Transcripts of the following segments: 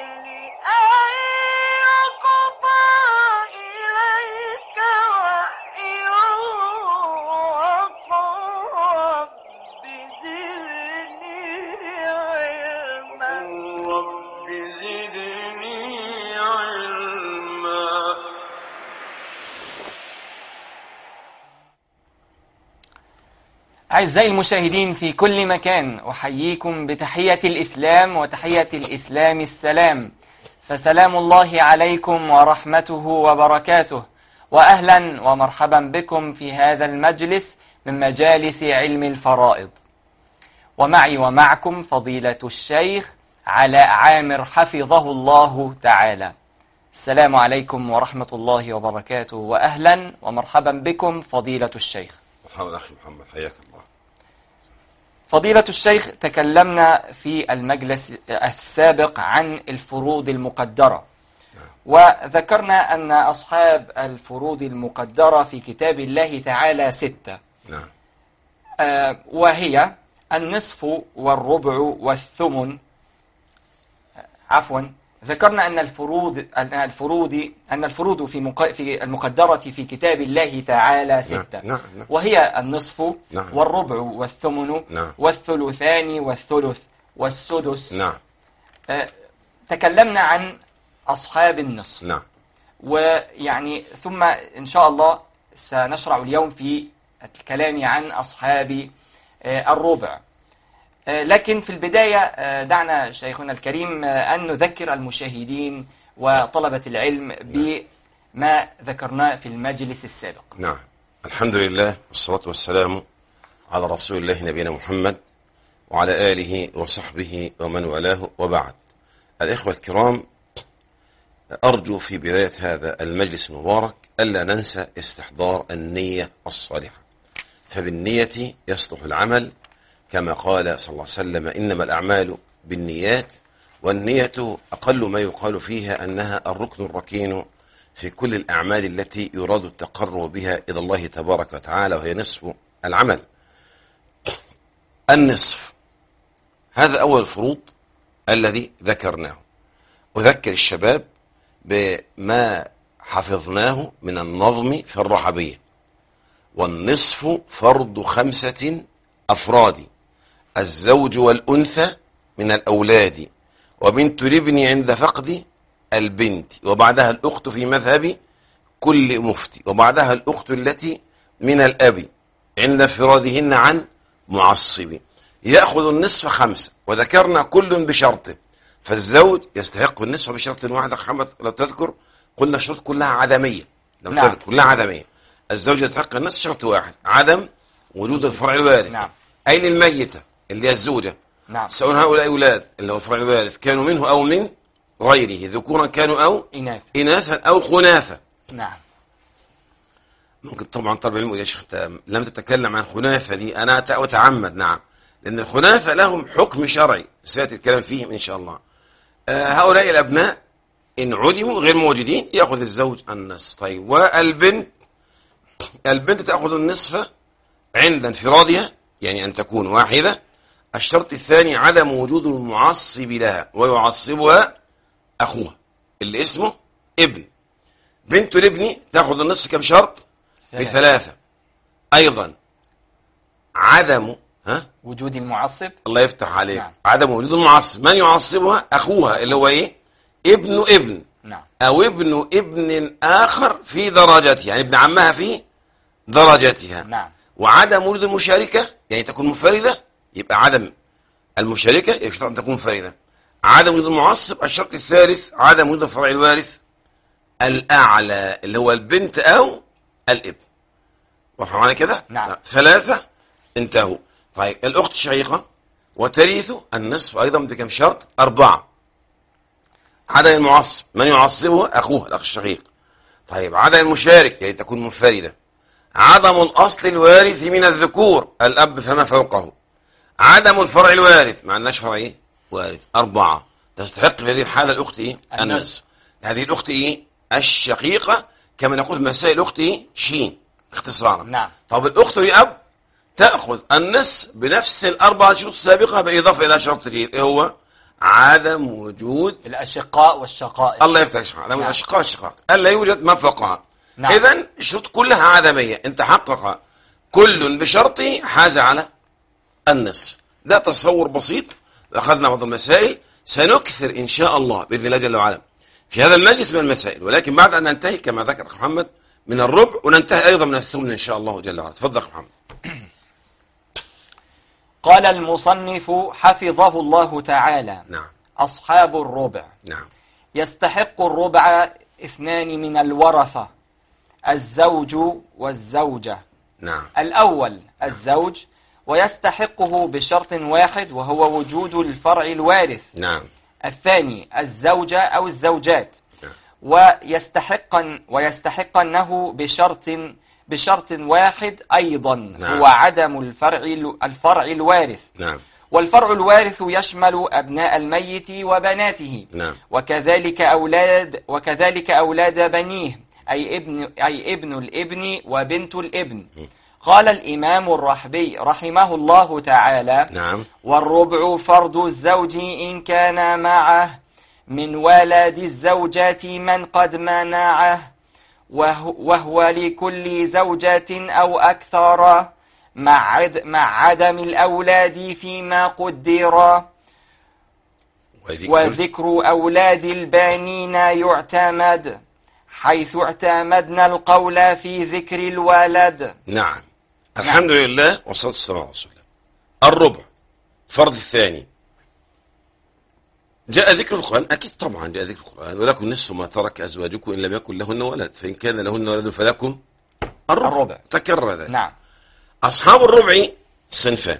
أن يقضى إليك وحيه وقل رب زدني علما رب زدني علما أعزائي المشاهدين في كل مكان أحييكم بتحية الإسلام وتحية الإسلام السلام فسلام الله عليكم ورحمته وبركاته وأهلا ومرحبا بكم في هذا المجلس من مجالس علم الفرائض ومعي ومعكم فضيلة الشيخ علاء عامر حفظه الله تعالى السلام عليكم ورحمة الله وبركاته وأهلا ومرحبا بكم فضيلة الشيخ مرحبا أخي محمد حياك الله فضيلة الشيخ تكلمنا في المجلس السابق عن الفروض المقدرة وذكرنا أن أصحاب الفروض المقدرة في كتاب الله تعالى ستة نعم آه، وهي النصف والربع والثمن آه، عفوا ذكرنا أن الفروض أن الفروض أن الفروض في مق... في المقدرة في كتاب الله تعالى ستة نعم، نعم. وهي النصف نعم. والربع والثمن نعم. والثلثان والثلث والسدس نعم آه، تكلمنا عن أصحاب النصف نعم ويعني ثم إن شاء الله سنشرع اليوم في الكلام عن أصحاب آه، الربع آه، لكن في البداية آه، دعنا شيخنا الكريم آه، أن نذكر المشاهدين وطلبة العلم بما ذكرناه في المجلس السابق نعم الحمد لله والصلاة والسلام على رسول الله نبينا محمد وعلى آله وصحبه ومن والاه وبعد الإخوة الكرام أرجو في بداية هذا المجلس المبارك ألا ننسى استحضار النية الصالحة فبالنية يصلح العمل كما قال صلى الله عليه وسلم إنما الأعمال بالنيات والنية أقل ما يقال فيها أنها الركن الركين في كل الأعمال التي يراد التقرب بها إلى الله تبارك وتعالى وهي نصف العمل النصف هذا أول الفروض الذي ذكرناه أذكر الشباب بما حفظناه من النظم في الرحبية والنصف فرض خمسة أفراد الزوج والأنثى من الأولاد وبنت الابن عند فقد البنت وبعدها الأخت في مذهب كل مفتي وبعدها الأخت التي من الأب عند انفرادهن عن معصب يأخذ النصف خمسة وذكرنا كل بشرطه فالزوج يستحق النصف بشرط واحد أخ محمد لو تذكر قلنا الشروط كلها عدمية لو نعم. تذكر كلها عدمية الزوج يستحق النصف شرط واحد عدم وجود الفرع الوارث نعم. أي للميتة اللي هي الزوجة نعم سواء هؤلاء أولاد اللي هو الفرع الوارث كانوا منه أو من غيره ذكورا كانوا أو إناث إناثا أو خناثا نعم ممكن طبعا طالب العلم يقول يا شيخ انت لم تتكلم عن خناثة دي أنا أت- أتعمد نعم لأن الخناثة لهم حكم شرعي سيأتي الكلام فيهم إن شاء الله آه هؤلاء الأبناء إن عدموا غير موجودين يأخذ الزوج النصف طيب والبنت البنت تأخذ النصف عند انفرادها يعني أن تكون واحدة الشرط الثاني عدم وجود المعصب لها ويعصبها أخوها اللي اسمه ابن بنت الابن تأخذ النصف كم شرط ثلاثة. بثلاثة أيضا عدم ها وجود المعصب الله يفتح عليك نعم. عدم وجود المعصب من يعصبها أخوها اللي هو إيه ابن ابن نعم أو ابن ابن آخر في درجتها يعني ابن عمها في درجتها نعم وعدم وجود المشاركة يعني تكون منفردة يبقى عدم المشاركة يشترط أن تكون منفردة عدم وجود المعصب الشرط الثالث عدم وجود الفرع الوارث الأعلى اللي هو البنت أو الابن واضح معنا كده؟ نعم. ثلاثة انتهوا طيب الأخت الشقيقة وترث النصف أيضا بكم شرط أربعة عدم المعصب من يعصبه أخوه الأخ الشقيق طيب عدم المشارك يعني تكون منفردة عدم الأصل الوارث من الذكور الأب فما فوقه عدم الفرع الوارث ما عندناش فرع إيه؟ وارث أربعة تستحق في هذه الحالة الأخت إيه؟ النصف. النصف هذه الأخت إيه؟ الشقيقة كما نقول في مسائل الأخت إيه؟ شين اختصارا نعم. طب الأخت لأب تأخذ النصف بنفس الأربع شروط السابقة بالإضافة إلى شرط جديد إيه هو عدم وجود الأشقاء والشقائق الله يفتح شقاق عدم نعم. الاشقاء الشقاق الا يوجد ما فوقها نعم. اذا الشروط كلها عدميه انت حقق كل بشرطه حاز على النصف ده تصور بسيط اخذنا بعض المسائل سنكثر ان شاء الله باذن الله جل وعلا في هذا المجلس من المسائل ولكن بعد ان ننتهي كما ذكر أخ محمد من الربع وننتهي ايضا من الثمن ان شاء الله جل وعلا تفضل أخ محمد قال المصنف حفظه الله تعالى نعم أصحاب الربع نعم يستحق الربع اثنان من الورثة الزوج والزوجة نعم الأول الزوج ويستحقه بشرط واحد وهو وجود الفرع الوارث نعم الثاني الزوجة أو الزوجات نعم. ويستحقن ويستحقنه بشرط بشرط واحد أيضا نعم. هو عدم الفرع الفرع الوارث نعم والفرع الوارث يشمل أبناء الميت وبناته نعم. وكذلك أولاد وكذلك أولاد بنيه أي ابن أي ابن الابن وبنت الابن قال الإمام الرحبي رحمه الله تعالى نعم والربع فرض الزوج إن كان معه من ولد الزوجات من قد منعه وهو, وهو لكل زوجة أو أكثر مع, عد مع عدم الأولاد فيما قدر وذكر وذكر أولاد البانين يعتمد حيث اعتمدنا القول في ذكر الولد نعم الحمد لله والصلاة والسلام على رسول الله الربع فرض الثاني جاء ذكر القرآن أكيد طبعا جاء ذكر القرآن ولكم نصف ما ترك أزواجكم إن لم يكن لهن ولد فإن كان لهن ولد فلكم الربع, الربع. تكرر ذلك نعم أصحاب الربع صنفان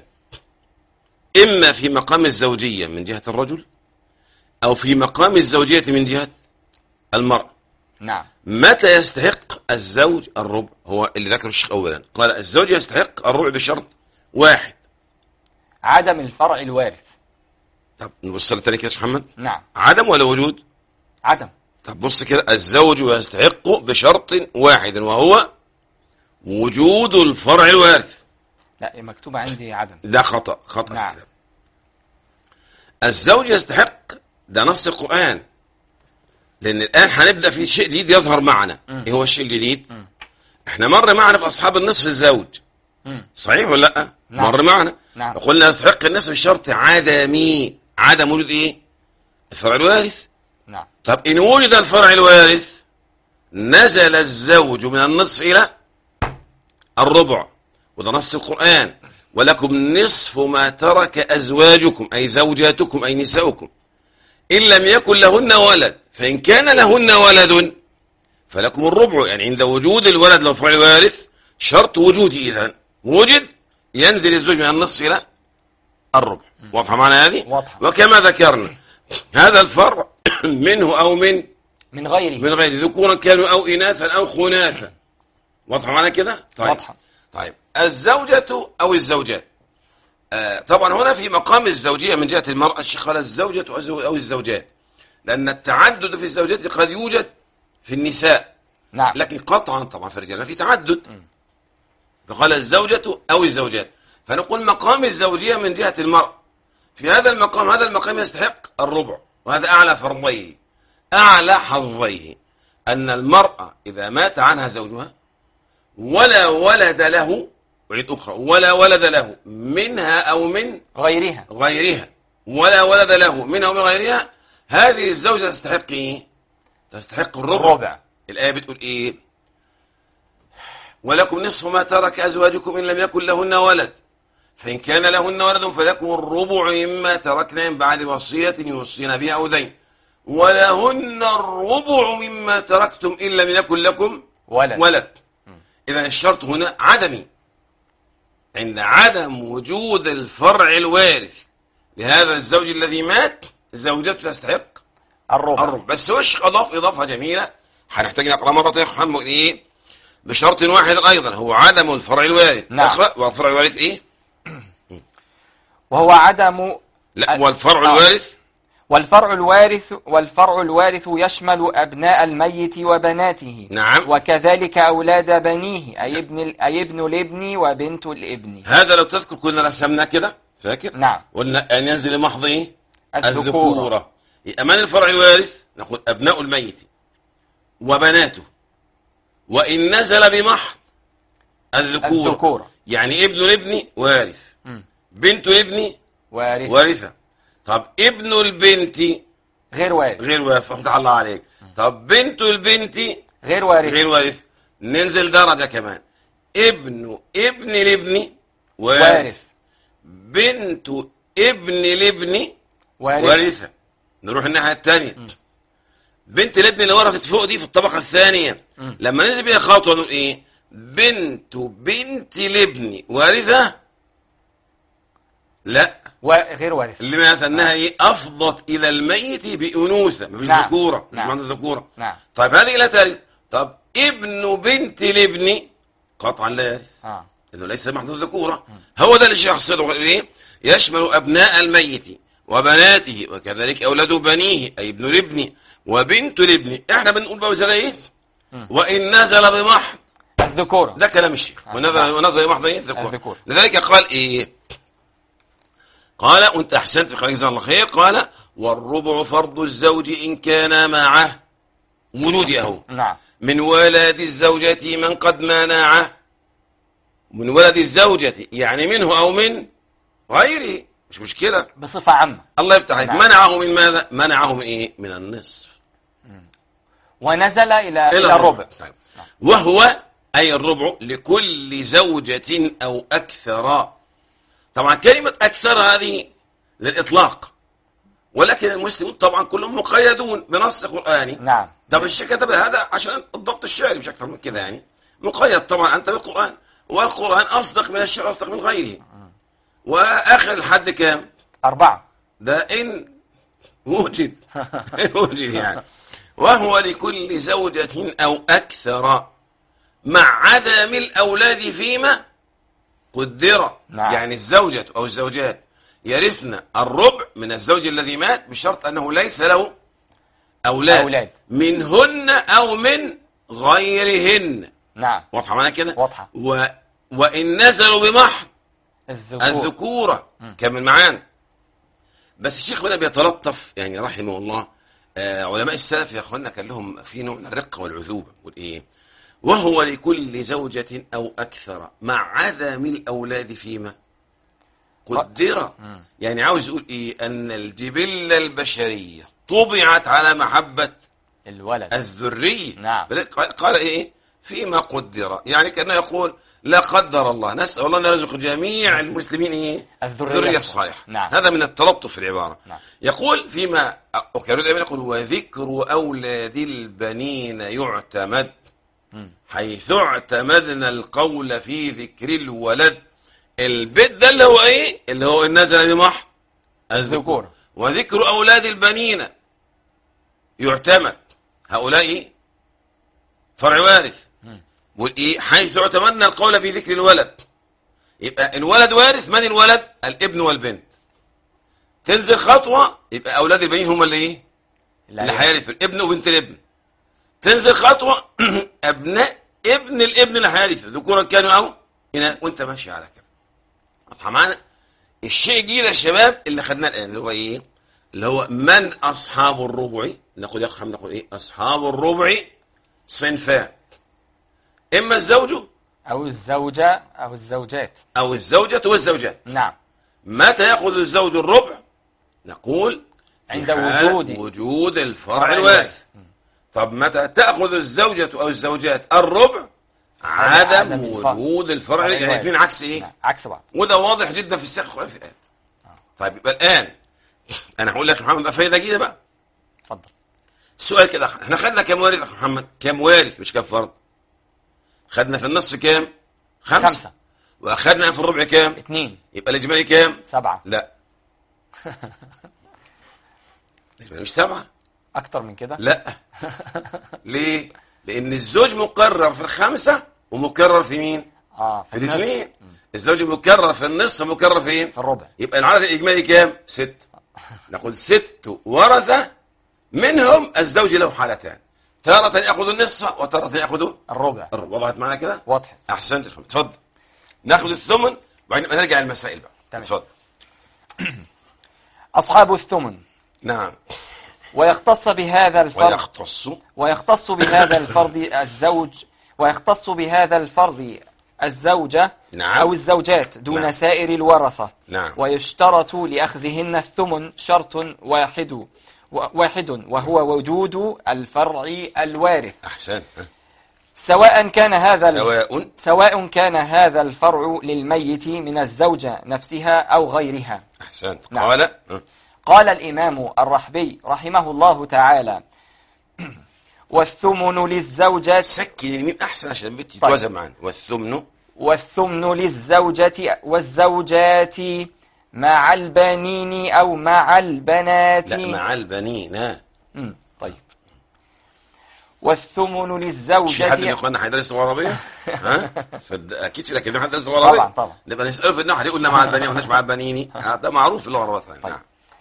إما في مقام الزوجية من جهة الرجل أو في مقام الزوجية من جهة المرأة نعم متى يستحق الزوج الربع هو اللي ذكر الشيخ أولا قال الزوج يستحق الربع بشرط واحد عدم الفرع الوارث طب نبص للتاني كده يا شيخ محمد نعم عدم ولا وجود عدم طب بص كده الزوج يستحق بشرط واحد وهو وجود الفرع الوارث لا مكتوب عندي عدم ده خطأ خطأ نعم. في الكتاب الزوج يستحق ده نص القرآن لأن الآن هنبدأ في شيء جديد يظهر معنا إيه هو الشيء الجديد احنا مر معنا في أصحاب النصف الزوج مم. صحيح ولا لا نعم. مر معنا نعم. قلنا يستحق النصف بشرط عدمي عدم وجود ايه الفرع الوارث نعم طب إن وجد الفرع الوارث نزل الزوج من النصف إلى الربع وده نص القرآن ولكم نصف ما ترك أزواجكم أي زوجاتكم أي نساؤكم إن لم يكن لهن ولد فإن كان لهن ولد فلكم الربع يعني عند وجود الولد للفرع الوارث شرط وجوده إذن وجد ينزل الزوج من النصف إلى الربع واضحة معنا هذه واضحة. وكما ذكرنا هذا الفرع منه أو من من غيره من غير ذكورا كانوا أو إناثا أو خناثا واضحة معنا كده طيب واضحة. طيب الزوجة أو الزوجات آه طبعا هنا في مقام الزوجية من جهة المرأة الشيخ قال الزوجة أو الزو- أو الزوجات لأن التعدد في الزوجات قد يوجد في النساء نعم لكن قطعا طبعا في الرجال في تعدد فقال الزوجة أو الزوجات فنقول مقام الزوجية من جهة المرأة في هذا المقام هذا المقام يستحق الربع وهذا أعلى فرضيه أعلى حظيه أن المرأة إذا مات عنها زوجها ولا ولد له أعيد أخرى ولا ولد له منها أو من غيرها غيرها ولا ولد له منها ومن غيرها هذه الزوجة تستحق إيه؟ تستحق الربع الربع الآية بتقول إيه ولكم نصف ما ترك أزواجكم إن لم يكن لهن ولد فإن كان لهن ولد فلكم الربع مما تركنا من بعد وصية يوصين بها أو دين ولهن الربع مما تركتم إن لم يكن لكم ولد ولد إذا الشرط هنا عدمي عند عدم وجود الفرع الوارث لهذا الزوج الذي مات زوجته تستحق الربع الربع بس هو الشيخ اضاف اضافه جميله هنحتاج نقرا مره يا محمد ايه بشرط واحد ايضا هو عدم الفرع الوارث نعم. اقرا والفرع الوارث ايه وهو عدم لا أ- والفرع آه. الوارث والفرع الوارث والفرع الوارث يشمل أبناء الميت وبناته نعم. وكذلك أولاد بنيه أي ابن ال- أي ابن الابن وبنت الابن هذا لو تذكر كنا رسمناه كده فاكر نعم. قلنا ان ينزل محض ايه الذكورة. الذكورة يبقى من الفرع الوارث نقول أبناء الميت وبناته وإن نزل بمحض الذكورة, الذكورة. يعني ابن الابن وارث مم. بنت الابن وارث وارثة طب ابن البنت غير وارث غير وارث فتح الله عليك طب بنت البنت غير وارث غير وارث ننزل درجة كمان ابن ابن الابن وارث, وارث. بنت ابن الابن وارث وارثة نروح الناحية الثانية بنت الابن اللي ورثت فوق دي في الطبقة الثانية لما ننزل بيها خطوة نقول ايه بنت بنت الابن وارثة لا وغير وارث لماذا انها ايه افضت الى الميت بانوثه مفيش نعم. ذكوره مش نعم. معنى ذكوره نعم. طيب هذه لا ترث طب ابن بنت الابن قطعا لا يرث اه انه ليس محض الذكوره هو ده اللي الشيخ يقصده ايه يشمل ابناء الميت وبناته وكذلك اولاد بنيه اي ابن الابن وبنت الابن احنا بنقول بقى زي ايه وان نزل بمحض الذكورة ده كلام الشيخ ونزل ونزل بمحض ايه الذكور الذكور. لذلك قال ايه قال وانت احسنت في خليك جزاه الله خير قال والربع فرض الزوج ان كان معه ولودي اهو نعم من ولد الزوجة من قد منعه من ولد الزوجة يعني منه أو من غيره مش مشكلة بصفة عامة الله يفتح عليك نعم. منعه من ماذا منعه من إيه من النصف ونزل إلى إلى الربع طيب. وهو أي الربع لكل زوجة أو أكثر طبعا كلمة أكثر هذه للإطلاق ولكن المسلمون طبعا كلهم مقيدون بنص قرآني نعم طب الشيخ كتب هذا عشان الضبط الشعري مش اكثر من كده يعني مقيد طبعا انت بالقران والقران اصدق من الشعر اصدق من غيره واخر الحد كام أربعة ده ان وجد إن وجد يعني وهو لكل زوجة أو أكثر مع عدم الأولاد فيما قدر نعم. يعني الزوجة أو الزوجات يرثن الربع من الزوج الذي مات بشرط أنه ليس له أولاد, أولاد. منهن أو من غيرهن نعم واضحة معنا كده واضحة. و... وإن نزلوا بمحض الذكور الذكورة كمل معانا بس الشيخ هنا بيتلطف يعني رحمه الله آه علماء السلف يا اخوانا كان لهم في نوع من الرقة والعذوبة يقول ايه وهو لكل زوجة او اكثر مع عدم الاولاد فيما قدر يعني عاوز يقول ايه ان الجبلة البشرية طبعت على محبة الولد الذرية نعم. بل- قال قال ايه فيما قدر يعني كأنه يقول لا قدر الله نسأل الله أن يرزق جميع المسلمين ايه الذرية الذرية الصالحة. الصالحة نعم. هذا من التلطف في العبارة نعم. يقول فيما وكان دائما يقول وذكر أولاد البنين يعتمد حيث اعتمدنا القول في ذكر الولد البيت ده اللي هو ايه اللي هو إن نزل بمحض الذكور. وذكر أولاد البنين يعتمد هؤلاء إيه؟ فرع وارث والإيه حيث اعتمدنا القول في ذكر الولد يبقى الولد وارث من الولد الابن والبنت تنزل خطوة يبقى أولاد البنين هم اللي إيه اللي هيرثوا الابن وبنت الابن تنزل خطوة أبناء ابن الابن اللي هيرثوا ذكورا كانوا أو إناث وأنت ماشي على كده واضحة معانا الشيء الجديد يا شباب اللي خدناه الآن اللي هو إيه اللي هو من أصحاب الربع نقول يا أخي نقول إيه أصحاب الربع صنفان إما الزوج أو الزوجة أو الزوجات أو الزوجة والزوجات نعم متى يأخذ الزوج الربع نقول في عند حال وجود- وجود الفرع فرع الوارث طب متى تأخذ الزوجة أو الزوجات الربع عدم عدم الفرع. وجود الفرع فرع يعني الوارث. الاثنين عكس ايه نعم. عكس بعض وده واضح جدا في السياق القرآني في الآيات طيب يبقى الآن أنا هقول لك يا محمد بقى فايدة جديدة بقى اتفضل السؤال كده احنا خدنا كام وارث يا أخي محمد كام وارث مش كام فرد خدنا في النصف كام خمسة, خمسة. واخدنا في الربع كام اثنين يبقى الإجمالي كام سبعة لا الإجمالي مش سبعة أكتر من كده لا ليه لأن الزوج مقرر في الخمسة ومكرر في مين اه في النصف. الاثنين الزوج مكرر في النصف ومكرر فين في الربع يبقى العدد الإجمالي كام ست نقول ست ورثة منهم الزوج له حالتان تارة يأخذ النصف وتارة يأخذ الربع الربع وضحت معنا كده واضح أحسنت تفضل ناخذ الثمن وبعدين نرجع للمسائل بقى تمام. تفضل أصحاب الثمن نعم ويختص بهذا الفرض ويختص ويختص بهذا الفرض الزوج ويختص بهذا الفرض الزوجة نعم. أو الزوجات دون نعم. سائر الورثة نعم. ويشترط لأخذهن الثمن شرط واحد و- واحد وهو وجود الفرع الوارث أحسن ها. سواء كان هذا ال- سواء سواء كان هذا الفرع للميت من الزوجة نفسها أو غيرها أحسنت نعم. قال ها. قال الإمام الرحبي رحمه الله تعالى والثمن للزوجة سكن الميم أحسن عشان البيت طيب. يتوازن معنا والثمن والثمن للزوجة والزوجات مع البنين أو مع البنات لا مع البنين ها. مم. طيب والثمن مش في حد من للزوجة اخواننا هيدرس لغه عربيه؟ ها؟ فد... اكيد في لكن حد درس لغه عربيه طبعا طبعا نبقى نساله في النحو هيقول لنا مع البنين ما مع البنيني آه، ده معروف في اللغه العربيه طيب. نعم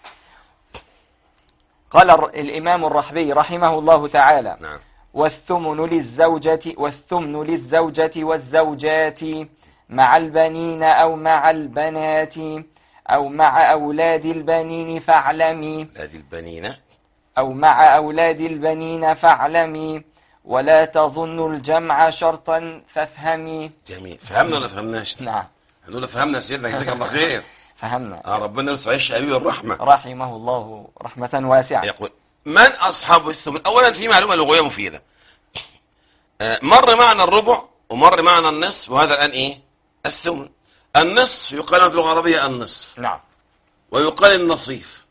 قال الر- الإمام الرحبي رحمه الله تعالى نعم والثمن للزوجة والثمن للزوجة والزوجات مع البنين أو مع البنات أو مع أولاد البنين فاعلمي هذه البنين أو مع أولاد البنين فاعلمي ولا تظن الجمع شرطا فافهمي جميل فهمنا ولا فهمناش؟ نعم هنقول فهمنا يا سيدنا جزاك الله خير فهمنا آه ربنا يرسل عيش أبي الرحمة رحمه الله رحمة واسعة يقول من أصحاب الثمن أولا في معلومة لغوية مفيدة آه، مر معنا الربع ومر معنا النصف وهذا الآن إيه الثمن النصف يقال في اللغة العربية النصف نعم ويقال النصيف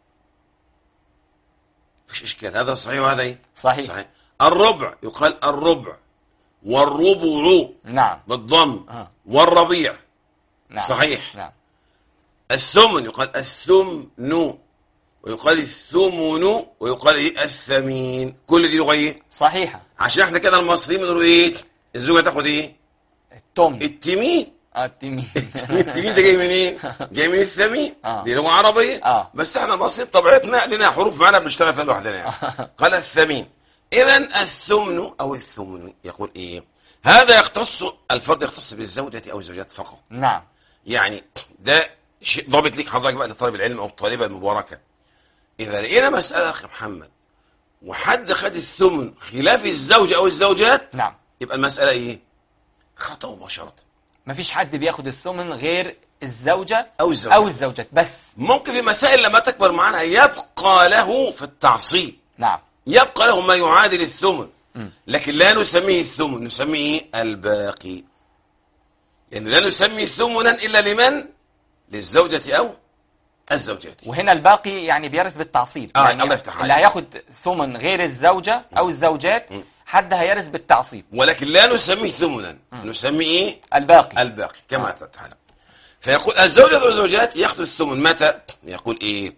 مفيش إشكال هذا صحيح وهذا إيه صحيح صحيح الربع يقال الربع والربع نعم بالضم آه. والربيع نعم صحيح. نعم الثمن يقال الثمن ويقال الثمن ويقال إيه الثمين كل دي لغة إيه صحيحة عشان احنا كده المصريين بنقول ايه الزوجه تاخد ايه التم التمين التمين التمين ده جاي منين جاي من الثمين آه. دي لغه عربيه آه. بس احنا المصريين طبيعتنا لنا حروف معانا بنشتغل فيها لوحدنا يعني قال الثمين اذا الثمن او الثمن يقول ايه هذا يختص الفرد يختص بالزوجه او الزوجات فقط نعم يعني ده شيء ضابط ليك حضرتك بقى لطالب العلم او الطالبه المباركه اذا لقينا مساله اخي محمد وحد خد الثمن خلاف الزوج او الزوجات نعم يبقى المساله ايه خطا مباشره مفيش حد بياخد الثمن غير الزوجة أو الزوجات. أو الزوجات بس ممكن في مسائل لما تكبر معنا يبقى له في التعصيب نعم يبقى له ما يعادل الثمن لكن لا نسميه الثمن نسميه الباقي يعني لا نسمي ثمنا الا لمن للزوجه او الزوجات وهنا الباقي يعني بيرث بالتعصيب آه، يعني الله يفتح اللي عليك. هياخد ثمن غير الزوجة أو الزوجات حد هيرث بالتعصيب ولكن لا نسميه ثمنا نسميه ايه الباقي الباقي كما تتعلم فيقول الزوجة والزوجات يأخذ الثمن متى يقول ايه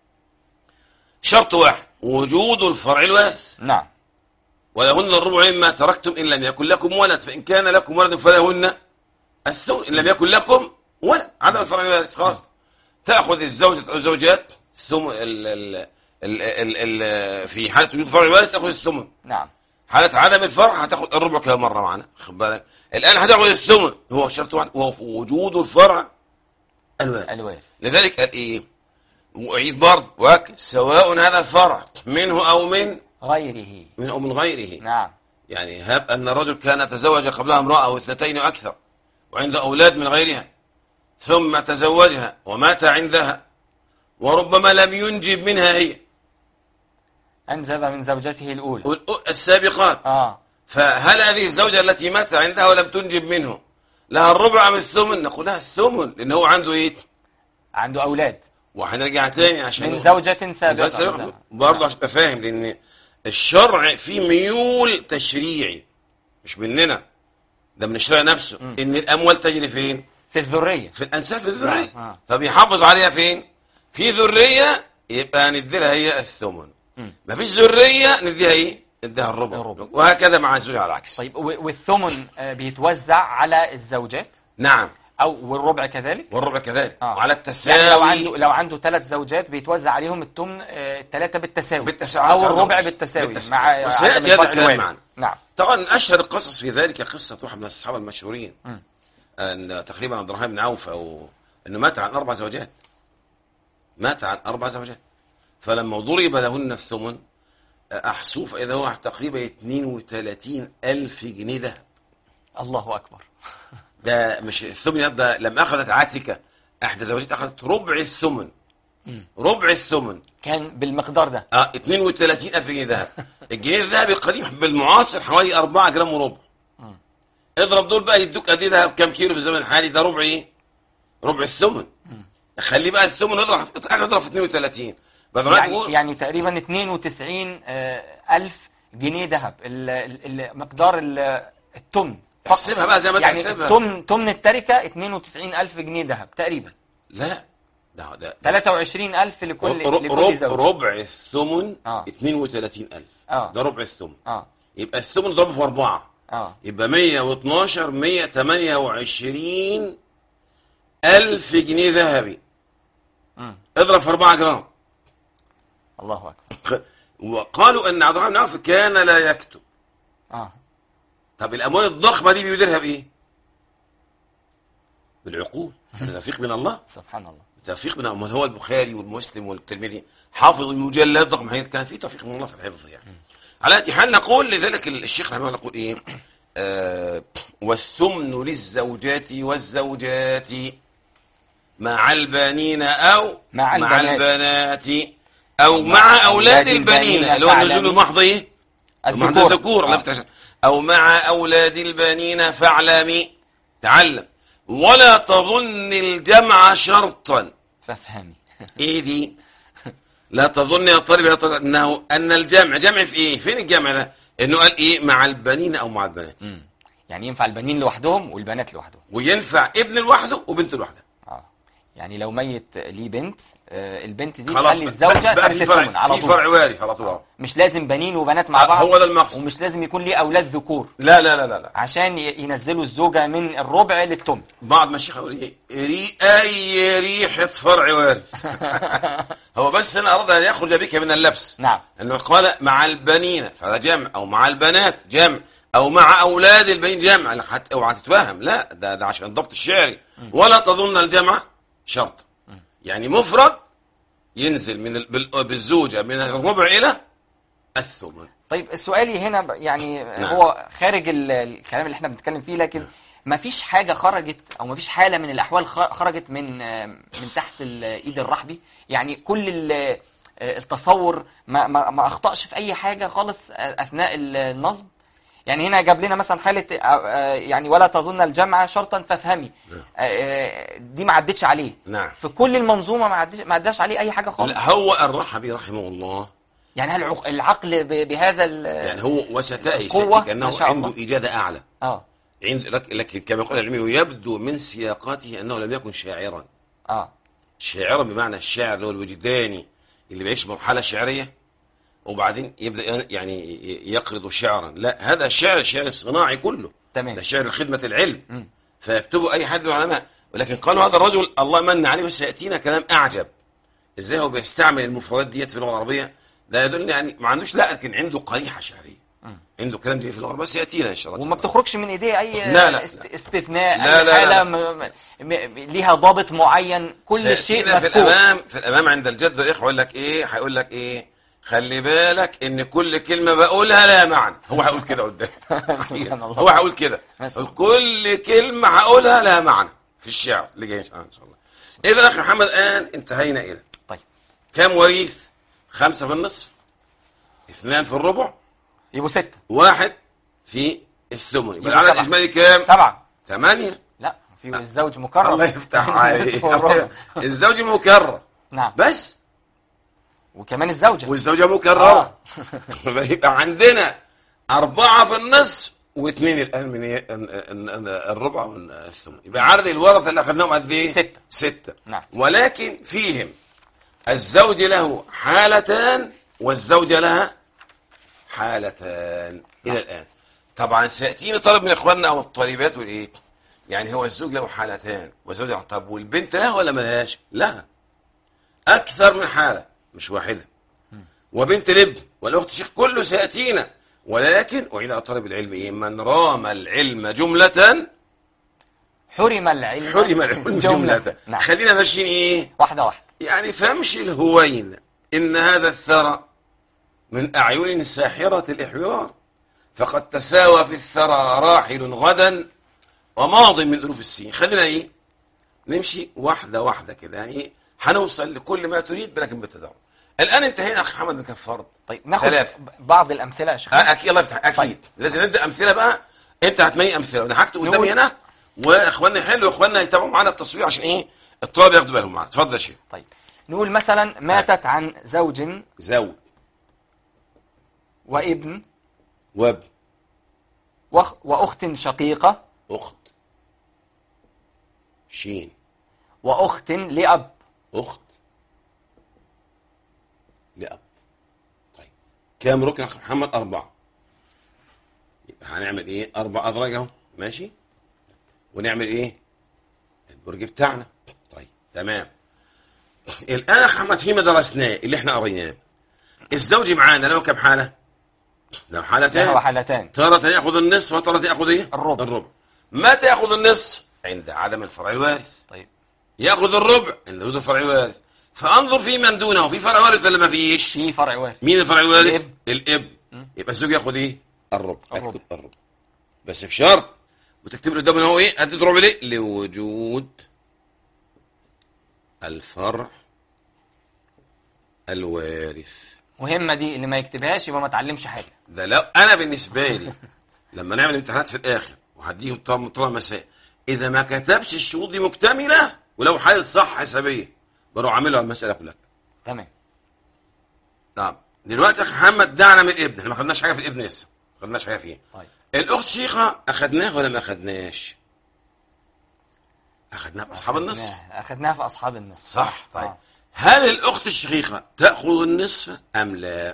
شرط واحد وجود الفرع الوارث نعم ولهن الربع مما تركتم إن لم يكن لكم ولد فإن كان لكم ولد فلهن الثمن إن لم يكن لكم ولد عدم الفرع الوارث خلاص تأخذ الزوجة أو الزوجات ثم ال ال ال ال ال في حالة وجود الفرع الوارث تأخذ الثمن نعم حالة عدم الفرع هتاخد الربع كم مرة معنا خد بالك الآن هتاخد الثمن هو شرط واحد وهو وجود الفرع الوارث الوارث لذلك قال ايه وعيد برضه واكد سواء هذا الفرع منه او من غيره من او من غيره نعم يعني هب ان الرجل كان تزوج قبلها امراه او اثنتين واكثر وعنده اولاد من غيرها ثم تزوجها ومات عندها وربما لم ينجب منها هي أنجب من زوجته الأولى والأ- السابقات آه فهل هذه الزوجة التي مات عندها ولم تنجب منه لها الربع أم الثمن نقول لها الثمن لأن هو عنده إيه عنده أولاد وهنرجع تاني عشان من زوجة سابقة سابقة برضه عشان تبقى فاهم لأن الشرع فيه ميول تشريعي مش مننا ده من الشرع نفسه إن الأموال تجري فين؟ في الذرية في الأنساب في الذرية نعم، آه. فبيحافظ عليها فين؟ في ذرية يبقى ندي لها هي الثمن ما فيش ذرية نديها إيه؟ نديها الربع الربع. وهكذا مع الزوج على العكس طيب و- والثمن آه، بيتوزع على الزوجات نعم أو والربع كذلك والربع كذلك آه. وعلى التساوي يعني لو عنده لو عنده ثلاث زوجات بيتوزع عليهم الثمن الثلاثة بالتساوي بالتساوي. أو الربع بالتساوي. بالتساوي بالتساوي. مع وسيأتي عدم هذا الفرع الكلام الوارث. معنا. نعم طبعا اشهر القصص في ذلك قصه واحد من الصحابه المشهورين ان تقريبا عبد الرحمن بن عوف او انه مات عن اربع زوجات مات عن أربع زوجات فلما ضرب لهن الثمن أحسوه فإذا هو تقريبا 32 ألف جنيه ذهب الله أكبر ده مش الثمن ده لما أخذت عاتكة إحدى زوجات أخذت ربع الثمن ربع الثمن كان بالمقدار ده اه 32 ألف جنيه ذهب الجنيه الذهبي القديم بالمعاصر حوالي 4 جرام وربع اضرب دول بقى يدوك قد ايه ذهب كام كيلو في الزمن الحالي ده ربع ايه؟ ربع الثمن خليه بقى الثمن اضرب اضرب في 32 بدل ما يعني, تقول يعني تقريبا 92 آه، ألف جنيه ذهب ال- ال- ال- مقدار ال- التمن فقط. احسبها بقى زي ما يعني تحسبها تمن تمن التركة 92 ألف جنيه ذهب تقريبا لا ده ده 23 ألف لكل ر- لكل رب زوج ربع الثمن آه. 32000 آه. ده ربع الثمن اه يبقى الثمن ضربه في أربعة اه يبقى 112 128 ألف جنيه ذهبي مم. اضرب في 4 جرام الله أكبر وقالوا أن عبد الرحمن بن عوف كان لا يكتب اه طب الأموال الضخمة دي بيديرها بإيه؟ بالعقول توفيق من الله سبحان الله توفيق من امال هو البخاري والمسلم والترمذي حافظ المجلد ضخم حيث كان في توفيق من الله في الحفظ يعني على اي حال نقول لذلك الشيخ رحمه الله يقول ايه آه والثمن للزوجات والزوجات مع البنين او مع مع البنات. البنات او مع اولاد البنين اللي هو النزول فاعلمي. المحض ايه المحض الذكور. الذكور الله آه. يفتح عليك. او مع اولاد البنين فاعلمي تعلم ولا تظن الجمع شرطا فافهمي ايه دي لا تظن يا طالب يا طالب انه ان الجمع جمع في ايه فين الجمع ده انه قال ايه مع البنين او مع البنات مم. يعني ينفع البنين لوحدهم والبنات لوحدهم وينفع ابن لوحده وبنت لوحدها اه يعني لو ميت ليه بنت آه، البنت دي خلاص تخلي بقى, الزوجة بقى ترث في فرع الثمن على في طول فرع وارث على طول أهو. مش لازم بنين وبنات مع آه، بعض هو ده المقصد. ومش لازم يكون ليه اولاد ذكور لا لا لا لا لا عشان ي- ينزلوا الزوجة من الربع للتمن بعض مشايخ يقول ايه ري اي ريحه فرع وارث هو بس انا اراد ان يخرج بك من اللبس نعم انه قال مع البنين فهذا جمع او مع البنات جمع او مع اولاد البنين جمع لا، حتى اوعى تتوهم لا ده ده عشان الضبط الشعري ولا تظن الجمع شرط يعني مفرد ينزل من ال- بال- بالزوجه من الربع الى الثمن طيب سؤالي هنا ب- يعني نعم. هو خارج ال- الكلام اللي احنا بنتكلم فيه لكن ما فيش حاجة خرجت او ما فيش حالة من الاحوال خ- خرجت من آه، من تحت ال- ايد الرحبي يعني كل ال- آه، التصور ما, ما, ما اخطأش في اي حاجة خالص آه، اثناء ال- النصب يعني هنا جاب لنا مثلا حالة آه، آه، يعني ولا تظن الجمع شرطا فافهمي آه، آه، دي ما عدتش عليه نعم. في كل المنظومة ما عدتش ما عداش عليه اي حاجة خالص لا، هو الرحبي رحمه الله يعني هل العق- العقل ب- بهذا ال- يعني هو وستأتي قوة، سيأتيك ما أنه شاء الله. عنده إجادة أعلى اه عند لك- لكن كما يقول العلمي يبدو من سياقاته أنه لم يكن شاعرا اه شاعرا بمعنى الشاعر اللي هو الوجداني اللي بيعيش مرحلة شعرية وبعدين يبدأ يعني يقرض شعرا لا هذا الشعر الشعر الصناعي كله تمام. ده شعر خدمة العلم مم. فيكتبه أي حد من العلماء ولكن قالوا هذا الرجل الله من عليه بس يأتينا كلام أعجب ازاي هو بيستعمل المفردات ديت في اللغة العربية ده يدل يعني ما عندوش لا لكن عنده قريحة شعرية عنده كلام جميل في اللغة العربية بس يأتينا إن شاء الله وما بتخرجش من ايديه اي لا، لا، است- لا. استثناء لا، أي لا، لا، حالة لا. م... م... ليها ضابط معين كل شيء سيأتينا في مذكور الامام في الامام عند الجد والاخوه يقول لك ايه هيقول لك ايه خلي بالك ان كل كلمه بقولها لها معنى هو هيقول كده قدام سبحان الله. هو هيقول كده ما شاء الله. كل كلمه هقولها لها معنى في الشعر اللي جاي ان شاء الله اذا اخي محمد الان انتهينا الى طيب كم وريث خمسه في النصف اثنان في الربع يبقوا ستة واحد في الثمن يبقى يبقى العدد سبعة. الاجمالي كام سبعة ثمانيه لا في الزوج مكرر الله يفتح النصف عليك والربع. الزوج مكرر نعم بس وكمان الزوجة والزوجة مكررة يبقى عندنا أربعة في النصف واثنين الآن من إيه؟ ال- ال- ال- الربع والثمن يبقى عدد الورثة اللي أخذناهم قد إيه؟ ستة. ستة نعم. ولكن فيهم الزوج له حالتان والزوجة لها حالتان إلى الآن طبعا سيأتيني طالب من إخواننا أو الطالبات والإيه؟ يعني هو الزوج له حالتان والزوجة طب والبنت لها ولا ملهاش؟ لها أكثر من حالة مش واحدة وبنت الابن والأخت الشيخ كله سيأتينا ولكن أعيد على طالب العلم إيه من رام العلم جملة حرم العلم حرم العلم جملة نعم خلينا ماشيين إيه واحدة واحدة يعني فامشي الهوين إن هذا الثرى من أعين ساحرة الإحوار فقد تساوى في الثرى راحل غدا وماض من ألوف السنين خلينا إيه نمشي واحدة واحدة كده يعني إيه هنوصل لكل ما تريد لكن بالتدرج الآن انتهينا أخ محمد من كم فرض طيب ناخد ثلاثة بعض الامثله يا شيخ آه، أكيد الله يفتح أكيد طيب. لازم نبدأ أمثلة بقى أنت هتمني أمثلة وأنا هكتب قدامي نقول- هنا وإخواننا يحلوا وإخواننا يتابعوا معانا التصوير عشان إيه الطلاب ياخدوا بالهم معانا اتفضل يا شيخ طيب نقول مثلا ماتت عن زوج زوج وابن واب وأخ- واخت شقيقه أخت شين واخت لاب أخت لأب طيب كام ركن يا أخ محمد أربعة يبقى هنعمل إيه أربع أدراج أهو ماشي ونعمل إيه البرج بتاعنا طيب تمام الآن يا أخ محمد فيما درسناه اللي إحنا قريناه الزوج معانا له كم حالة؟ له حالتين له حالتان تارة يأخذ النصف وتارة يأخذ إيه؟ الربع. الربع متى يأخذ النصف؟ عند عدم الفرع الوارث طيب ياخذ الربع اللي هو فرع الوارث فانظر في من دونه في فرع وارث ولا ما فيش في فرع وارث مين الفرع الوارث الابن. الابن يبقى الزوج ياخذ ايه الربع الربع. اكتب الربع بس بشرط وتكتب له قدامنا هو ايه اديت ربع ليه لوجود الفرع الوارث مهمه دي اللي ما يكتبهاش يبقى ما اتعلمش حاجه ده لو انا بالنسبه لي لما نعمل امتحانات في الاخر وهديهم طبعا طلع مساء اذا ما كتبش الشروط دي مكتمله ولو حالة صح حسابيه بروح عاملها على المساله كلها تمام طب دلوقتي يا أخي محمد دعنا من الابن احنا ما خدناش حاجه في الابن لسه ما خدناش حاجه فيه طيب الاخت شيخه اخدناها ولا ما اخدناش اخدناها في اصحاب النصف أخدناها- اخدناها في اصحاب النصف صح طيب آه. هل الاخت الشقيقه تاخذ النصف ام لا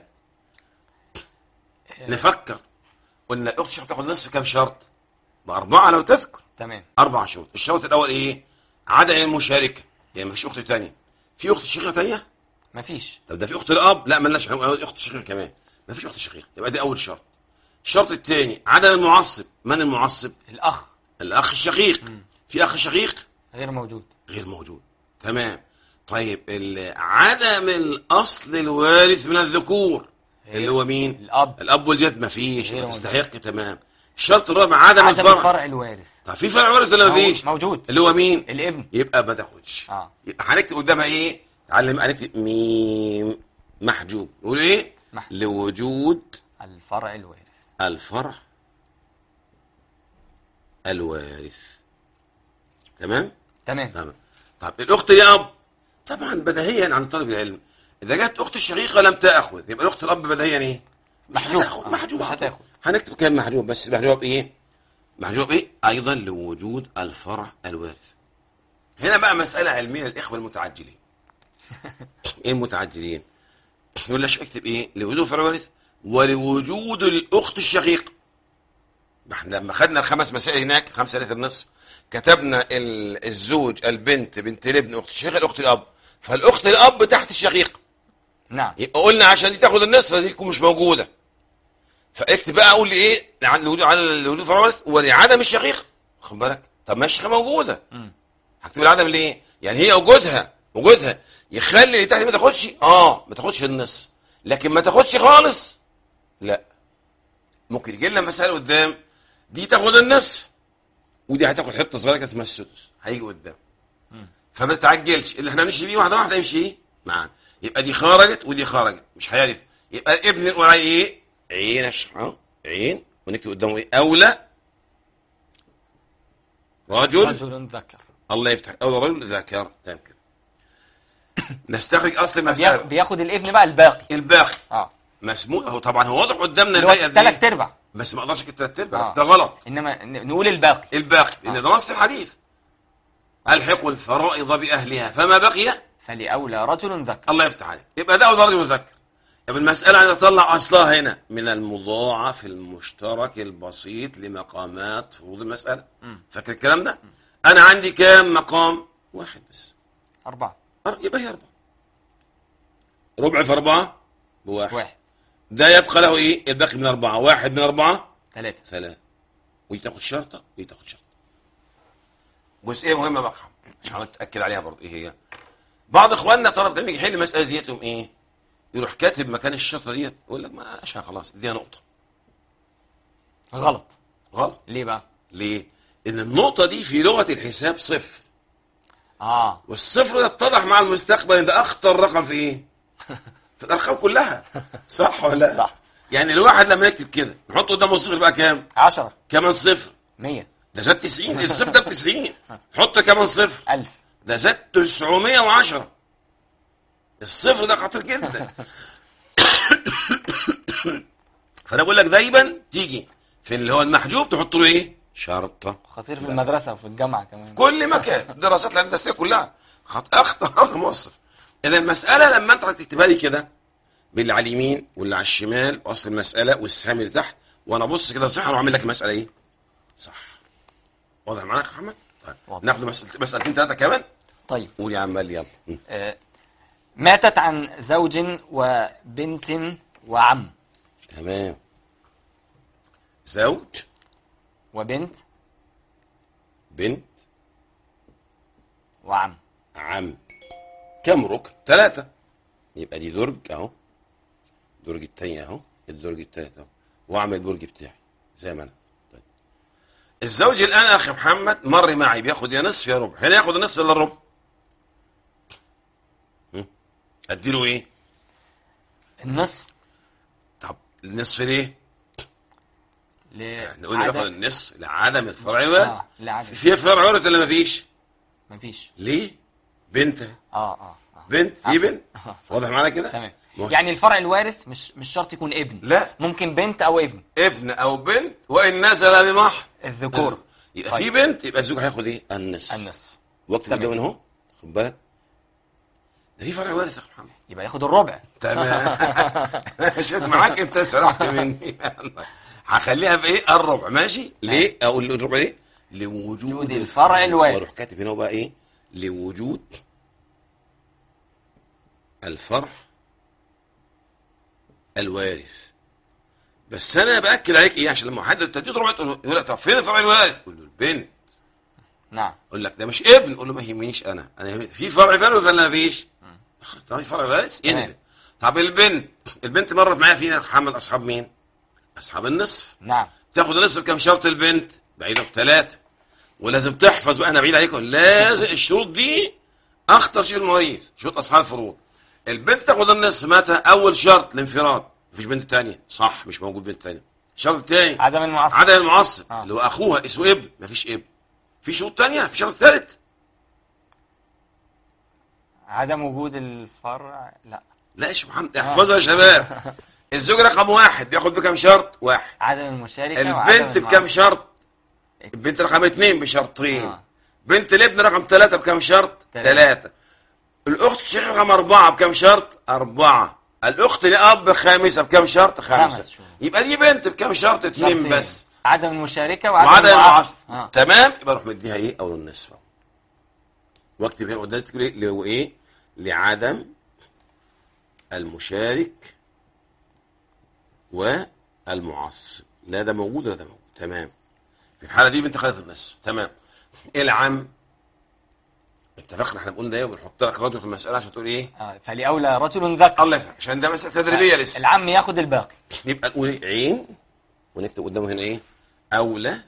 نفكر قلنا الاخت الشقيقه تاخذ النصف كم شرط باربعه لو تذكر تمام اربع شروط الشرط الاول ايه عدم المشاركه يعني مفيش اخت ثانيه في اخت شقيقه ثانيه مفيش طب ده في اخت الاب لا مالناش هنقول اخت شقيقه كمان ما فيش اخت شقيقه يبقى ده اول شرط الشرط الثاني عدم المعصب من المعصب الاخ الاخ الشقيق في اخ شقيق غير موجود غير موجود تمام طيب ال- عدم الاصل الوارث من الذكور اللي هو مين الاب الاب والجد ما فيش غير ما موجود. تستحق تمام الشرط الرابع عدم, عدم الفرع الفرع الوارث طب في فرع وارث ولا ما موجود- فيش موجود. اللي هو مين الابن يبقى ما تاخدش اه يبقى هنكتب قدامها ايه تعلم هنكتب ميم محجوب نقول ايه محجوب. لوجود الفرع الوارث الفرع الوارث تمام تمام تمام طب الاخت يا اب طبعا بديهيا عن طالب العلم اذا جت اخت الشقيقه لم تاخذ يبقى الاخت الاب بديهيا ايه مش محجوب. هتاخد آه، محجوب مش على طول. هتاخد. هنكتب كام محجوب بس محجوب ايه محجوب ايه ايضا لوجود الفرع الوارث هنا بقى مساله علميه للاخوه المتعجلين ايه المتعجلين يقول لك اكتب ايه لوجود الفرع الوارث ولوجود الاخت الشقيقه ما احنا لما خدنا الخمس مسائل هناك خمسة لتر نصف كتبنا ال- الزوج البنت بنت الابن اخت الشقيقه الاخت الاب فالاخت الاب تحت الشقيق نعم يبقى قلنا عشان دي تاخد النصف دي تكون مش موجوده فاكتب بقى اقول لي ايه عن الوجود على الوجود فرورث ولعدم الشقيق خد بالك طب ما الشقيقه موجوده مم. هكتب العدم ليه يعني هي وجودها وجودها يخلي اللي تحت ما تاخدش اه ما تاخدش النصف لكن ما تاخدش خالص لا ممكن يجي لنا مسألة قدام دي تاخد النصف ودي هتاخد حته صغيره كده اسمها السدس هيجي قدام فما تتعجلش اللي احنا نمشي بيه واحده واحده يمشي ايه معانا يبقى دي خرجت ودي خرجت مش هيرث يبقى الابن نقول عليه ايه عين الش- اهو عين ونكتب قدامه ايه اولى رجل رجل ذكر الله يفتح اولى رجل ذكر تمام كده نستخرج اصل بيا- المساله بياخد الابن بقى الباقي الباقي اه مسموح هو طبعا هو واضح قدامنا اللي هو الباقي قد ثلاث ايه ارباع بس ما اقدرش اكتب ثلاث ارباع آه. ده غلط انما ن- نقول الباقي الباقي لان آه. ده نص الحديث الحقوا الفرائض باهلها فما بقي فلأولى رجل ذكر الله يفتح عليك يبقى ده درجه مذكر يبقى المساله عايز اطلع اصلها هنا من المضاعف المشترك البسيط لمقامات فروض المساله فاكر الكلام ده انا عندي كام مقام واحد بس أربعة أر- يبقى هي اربعه ربع في اربعه بواحد واحد ده يبقى له ايه الباقي من اربعه واحد من اربعه ثلاثة ثلاثة ودي تاخد شرطة ودي تاخد شرطة جزئية مهمة بقى عشان نتأكد عليها برضه ايه هي بعض اخواننا طلب لما يجي يحل مساله زيتهم ايه يروح كاتب مكان الشرطه ديت يقول لك ما عشان خلاص دي نقطه غلط غلط ليه بقى ليه ان النقطه دي في لغه الحساب صفر اه والصفر ده اتضح مع المستقبل ان ده اخطر رقم في ايه في الارقام كلها صح ولا لا صح. يعني الواحد لما يكتب كده نحط قدامه الصفر بقى كام 10 كمان صفر 100 ده زاد 90 الصفر ده ب 90 حط كمان صفر 1000 ده زاد 910 الصفر ده خطير جدا فانا بقول لك دايما تيجي في اللي هو المحجوب تحط له ايه شرطه خطير في المدرسه وفي الجامعه كمان كل مكان الدراسات الهندسيه كلها خط اخطر رقم موصف اذا المساله لما انت تكتبها لي كده باللي على اليمين واللي على الشمال واصل المساله والسهم اللي تحت وانا ابص كده صح واعمل لك المساله ايه صح واضح معاك يا محمد طيب واضح. ناخد مسألة- مسالتين ثلاثه كمان طيب قول يا عم يلا م. آه، ماتت عن زوج وبنت وعم تمام زوج وبنت بنت وعم عم كم ركن ثلاثة يبقى دي درج اهو الدرج التاني اهو الدرج التالت اهو واعمل الدرج بتاعي زي ما انا طيب. الزوج الان اخي محمد مر معي بياخد يا نصف يا ربع هنا ياخد النصف ولا الربع هم؟ اديله ايه النصف طب النصف ليه ل نقول ياخد عدد- النصف لعدم الفرع الوارث آه، لعدم. في فرع وارث ولا مفيش مفيش ليه بنت اه اه اه بنت في عفوا. بنت آه، صح. واضح معانا كده تمام ماشي. يعني الفرع الوارث مش مش شرط يكون ابن لا. ممكن بنت او ابن ابن او بنت وان نزل بمحض الذكور يبقى طيب. في بنت يبقى الزوج هياخد ايه النصف النصف وقت تمام. قدام من اهو خد بالك ده في فرع وارث يا اخي محمد يبقى ياخد الربع تمام مشيت معاك انت سرحت مني هخليها في ايه الربع ماشي ليه اقول الربع ليه لوجود وجود الفرع الوارث. واروح كاتب هنا بقى ايه لوجود الفرع الوارث بس انا باكد عليك ايه عشان لما حد تدي ربع تقول له- يقول لك طب فين الفرع الوارث؟ قول له البنت نعم اقول لك ده مش ابن قول له ما يهمنيش انا انا يهمني. في فرع فعلا ولا ما فيش طب في فرع وارث ينزل تمام. طب البنت البنت مرت معايا فينا محمد اصحاب مين اصحاب النصف نعم تاخد النصف كم شرط البنت بعيد بثلاثه ولازم تحفظ بقى انا بعيد عليكم لازم الشروط دي اخطر شيء المواريث شروط اصحاب الفروض البنت تاخد النصف متى اول شرط الانفراد مفيش بنت تانية صح مش موجود بنت تانية الشرط الثاني عدم المعصب عدم المعصب آه. اللي هو اخوها اسمه ابن مفيش ابن في شروط تانية في شرط ثالث عدم وجود الفرع لا لا يا شيخ محمد احفظها يا شباب الزوج رقم واحد بياخد بكم شرط واحد عدم المشاركة وعدم البنت بكم المعصب. شرط البنت رقم اثنين بشرطين آه. بنت الابن رقم ثلاثة بكم شرط تلاتة. ثلاثة الأخت الشيخ رقم أربعة بكم شرط أربعة الأخت لأب خامسة بكم شرط خمسة خمس شروط. يبقى دي بنت بكم شرط اثنين شرطين. بس عدم المشاركة وعدم, وعدم المعصب المعصب آه. تمام يبقى اروح مديها ايه اول النصف أهو. واكتب هنا قدام تكتب ايه اللي هو ايه لعدم المشارك والمعصب لا ده موجود ولا ده موجود تمام في الحاله دي بنت خدت النصف تمام العم اتفقنا احنا بنقول ده ايه وبنحط لك راديو في المساله عشان تقول ايه آه. فلأولى رجل ذكر الله يفتح عشان ده مساله تدريبيه لسه العم ياخد الباقي يبقى نقول إيه؟ عين ونكتب قدامه هنا ايه اولى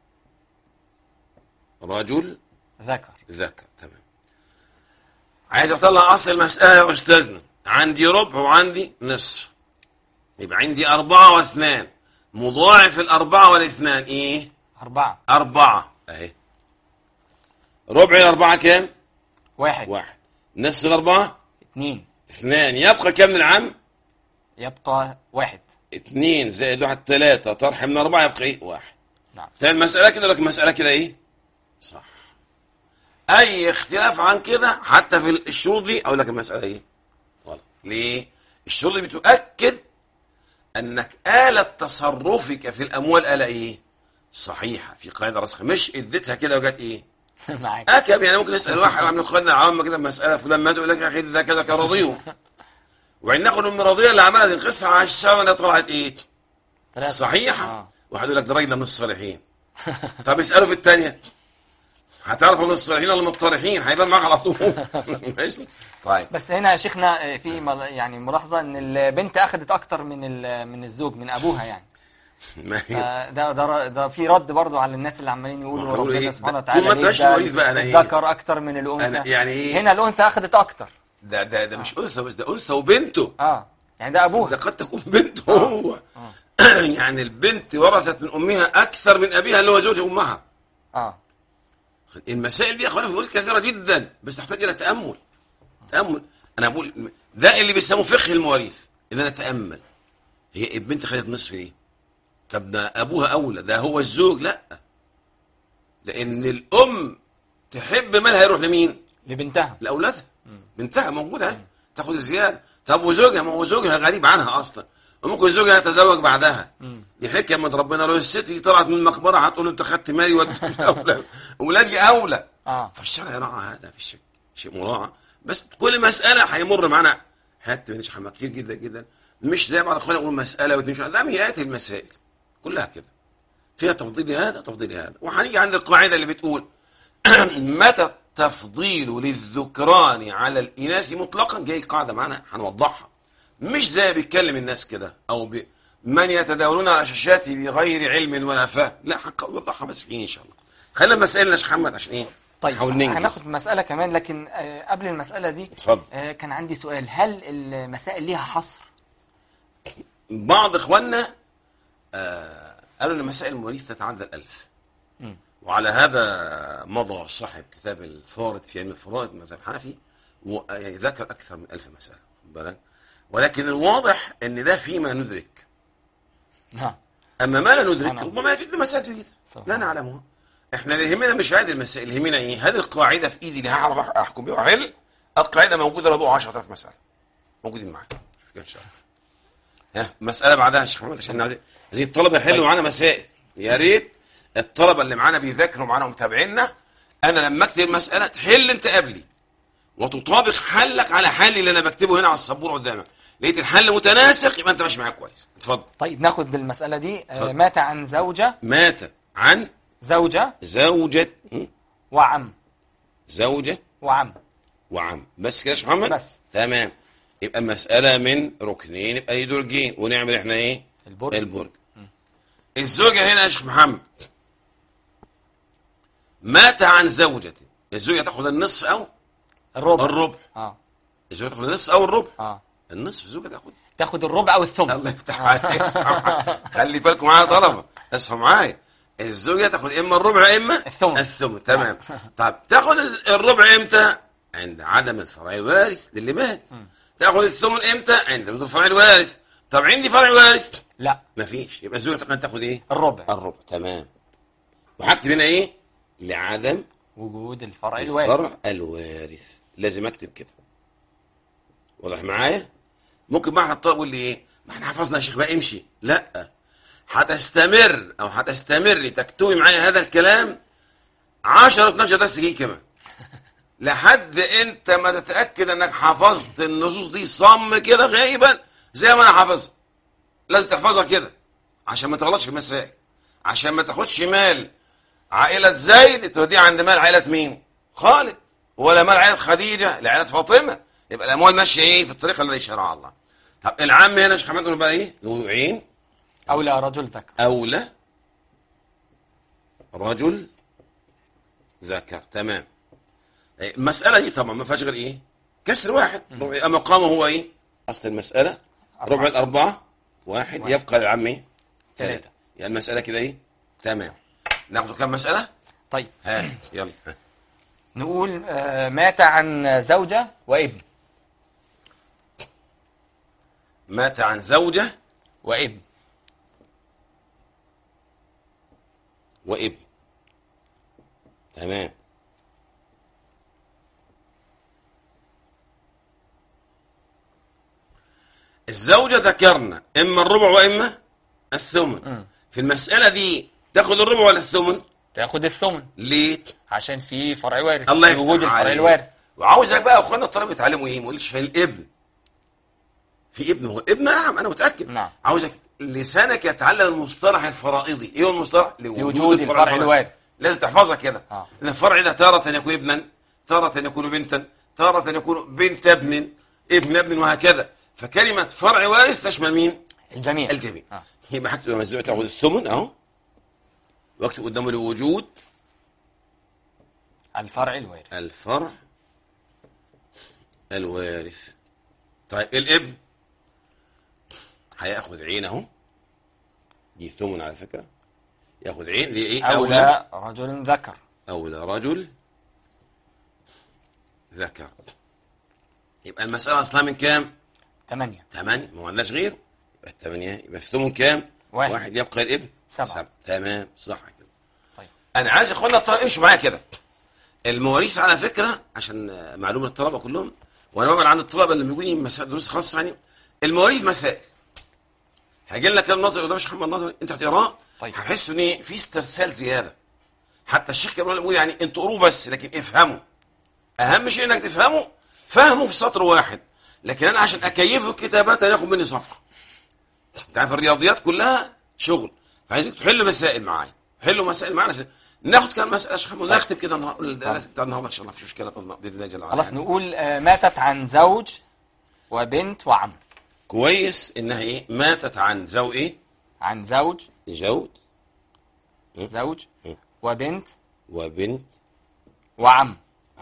رجل ذكر ذكر تمام عايز اطلع اصل المساله يا استاذنا عندي ربع وعندي نصف يبقى عندي أربعة واثنان مضاعف الأربعة والاثنان إيه؟ أربعة أربعة أهي ربع الأربعة كام؟ واحد واحد نصف الأربعة اثنين اثنان يبقى كام من العم؟ يبقى واحد اثنين زائد واحد ثلاثة طرح من أربعة يبقى إيه؟ واحد نعم طيب المسألة كده لك المسألة كده إيه؟ صح أي اختلاف عن كده حتى في الشروط دي أقول لك المسألة إيه؟ غلط ليه؟ الشروط دي بتؤكد أنك آلة تصرفك في الأموال آلة إيه؟ صحيحة في قاعدة راسخة مش اديتها كده وجت إيه؟ معاك أكب يعني ممكن نسأل واحد عم اخواننا العامة كده مسألة فلان ما يقول لك يا أخي ده كذا كان راضيهم وبعدين ناخد من راضية اللي عملها دي القصة على الشاوة اللي طلعت إيه؟ ثلاثة صحيحة آه. واحد يقول لك ده راجل ده من الصالحين طب اسأله في الثانية هتعرفوا من الصالحين ولا من الطالحين هيبان معاك على طول ماشي طيب بس هنا يا شيخنا آه، في مل- يعني ملاحظة ان البنت اخذت اكتر من ال- من الزوج من ابوها يعني ما هي آه، ده ده ر- ده في رد برضو على الناس اللي عمالين يقولوا ما هيقولوا ربنا إيه؟ سبحانه ده- وتعالى طول ما ليه انتش ده مواليد بقى أنا إيه؟ الذكر اكتر من الانثى أنا يعني إيه؟ هنا الانثى اخذت اكتر ده ده ده مش انثى بس ده انثى وبنته اه يعني ده ابوها ده قد تكون بنته هو يعني البنت ورثت من امها اكثر من ابيها اللي هو زوج امها اه المسائل دي يا اخوانا في الولد كثيره جدا بس تحتاج الى تامل تامل انا بقول ده اللي بيسموه فقه المواريث ان انا اتامل هي البنت خدت نصف ايه طب ده ابوها اولى ده هو الزوج لا لان الام تحب مالها يروح لمين لبنتها لاولادها بنتها موجوده اهي تاخد الزياده طب وزوجها ما هو زوجها غريب عنها اصلا وممكن زوجها يتزوج بعدها دي حكمه من ربنا لو الست دي طلعت من المقبره هتقول له انت خدت مالي وديت اولاد اولادي اولى اه فالشرع يراعى هذا في الشك شيء مراعى بس كل مساله هيمر معنا حتى من شحمه كتير جدا جدا مش زي بعض اخواننا يقول مساله واثنين شهر. لا مئات المسائل كلها كده فيها تفضيل هذا تفضيل هذا وهنيجي عند القاعده اللي بتقول متى التفضيل للذكران على الاناث مطلقا جاي قاعده معانا هنوضحها مش زي بيتكلم الناس كده او ب... من يتداولون على شاشات بغير علم ولا فهم لا هنوضحها بس في ان شاء الله خلينا مسائلنا يا شيخ محمد عشان ايه طيب نحاول ننجز هناخد مسألة كمان لكن آه، قبل المسألة دي اتفضل آه، كان عندي سؤال هل المسائل ليها حصر؟ بعض اخواننا آه قالوا ان مسائل المواريث تتعدى الالف مم. وعلى هذا مضى صاحب كتاب الفارض في علم الفرائض مذهب حنفي و- يعني ذكر اكثر من ألف مساله خد بالك ولكن الواضح ان ده فيما ندرك نعم اما ما لا ندرك سبحان الله. ربما يجد مسائل جديده سبحان لا الله. نعلمها احنا اللي يهمنا مش عدد المسائل اللي يهمنا ايه هذه القاعده في ايدي اللي هعرف احكم بها وحل القاعده موجوده لابو 10000 مساله موجودين معاك شوف كده ان شاء الله ها مساله بعدها يا شيخ محمد عشان عايزين عايزين الطلبه يحلوا طيب. معانا مسائل يا ريت الطلبه اللي معانا بيذاكروا معانا ومتابعينا انا لما اكتب المساله تحل انت قبلي وتطابق حلك على حلي اللي انا بكتبه هنا على السبوره قدامك لقيت الحل متناسق يبقى انت ماشي معاك كويس اتفضل طيب ناخد المسألة دي آه، اتفضل. مات عن زوجة مات عن زوجة زوجة م? وعم زوجة وعم وعم بس كده يا شيخ محمد بس. تمام يبقى المسألة من ركنين يبقى ليه درجين ونعمل احنا ايه البرج. البرج الزوجة هنا يا شيخ محمد مات عن زوجة الزوجة تاخد النصف او الربع الربع اه الزوجة تاخد النصف او الربع اه النصف الزوجة تاخد تاخد الربع او الثمن الله يفتح عليك اصحى معايا. خلي بالكم معايا طلبة اصحوا معايا الزوجة تاخد اما الربع اما الثمن. الثمن تمام طب تاخد الربع امتى عند عدم الفرع الوارث للي مات تاخد الثمن امتى عند وجود الفرع الوارث طب عندي فرع وارث لا مفيش يبقى الزوجة تقدر تاخد ايه الربع الربع تمام وهكتب هنا ايه لعدم وجود الفرع الوارث الفرع الوارث لازم اكتب كده واضح معايا ممكن بقى الطالب يقول لي ايه ما احنا حفظنا يا شيخ بقى امشي لا هتستمر او هتستمري تكتبي معايا هذا الكلام 10 12 درس جاي كمان لحد انت ما تتاكد انك حفظت النصوص دي صم كده غائبا زي ما انا حافظها لازم تحفظها كده عشان ما تغلطش في المسائل عشان ما تاخدش مال عائلة زيد توديه عند مال عائلة مين؟ خالد ولا مال عائلة خديجة لعائلة فاطمة يبقى الأموال ماشية إيه في الطريقة الذي شرعها الله طب العم هنا يا شيخ محمد نقول بقى إيه؟ نقول عين او لا رجل ذكر أولى رجل ذكر تمام إيه، المسألة دي طبعا ما فيهاش غير إيه؟ كسر واحد ربع مقامه هو إيه؟ أصل المسألة ربع الأربعة واحد, واحد. يبقى للعم إيه؟ ثلاثة. ثلاثة يعني المسألة كده إيه؟ تمام ناخده كام مسألة؟ طيب ها يلا ها. نقول آه، مات عن زوجة وابن مات عن زوجة وابن وابن تمام الزوجة ذكرنا إما الربع وإما الثمن في المسألة دي تاخد الربع ولا الثمن تاخد الثمن ليه عشان في فرع وارث الله في وجود يفتح الفرع عليك الوارث وعاوزك بقى يا اخوانا الطلبه يتعلموا ايه ما يقولش الابن في ابن هو ابن نعم انا متاكد نعم. عاوزك لسانك يتعلم المصطلح الفرائضي ايه هو المصطلح لوجود الفرع الوارث لازم تحفظها كده آه. ان الفرع ده تارة يكون ابنا تارة يكون بنتا تارة يكون بنت ابن ابن ابن وهكذا فكلمة فرع وارث تشمل مين؟ الجميع الجميع آه. يبقى هكتب مزوعة تاخذ الثمن اهو واكتب قدامه الوجود الفرع الوارث الفرع الوارث طيب الابن هياخذ عين اهو دي ثمن على فكره ياخذ عين دي ايه أولى رجل ذكر اولى رجل ذكر يبقى المساله اصلها من كام؟ ثمانية ثمانية ما عندناش غيره يبقى الثمانية يبقى الثمن كام؟ واحد. واحد يبقى الابن سبعة. تمام صح كده طيب انا عايز اخوانا الطلبه امشوا معايا كده المواريث على فكره عشان آه، معلومه الطلبه كلهم وانا بقبل عن الطلبه اللي بيجوني مسائل دروس خاصه يعني المواريث مسائل هيجي لنا كلام نظري قدام الشيخ محمد نظري انت هتقراه طيب. هتحس ان إيه؟ في استرسال زياده حتى الشيخ كان بيقول يعني انتوا قروه بس لكن افهموا اهم شيء انك تفهمه فهمه في سطر واحد لكن انا عشان اكيفه كتابات هياخد مني صفحه انت عارف الرياضيات كلها شغل فعايزك تحل مسائل معايا حلوا مسائل معانا عشان ناخد كام مساله يا شيخ محمد نختم كده النهارده الدرس بتاع النهارده ان شاء الله مفيش مشكله باذن الله جل وعلا خلاص يعني. نقول آه، ماتت عن زوج وبنت وعم كويس انها ايه ماتت عن زو ايه عن زوج زوج زوج م. وبنت وبنت وعم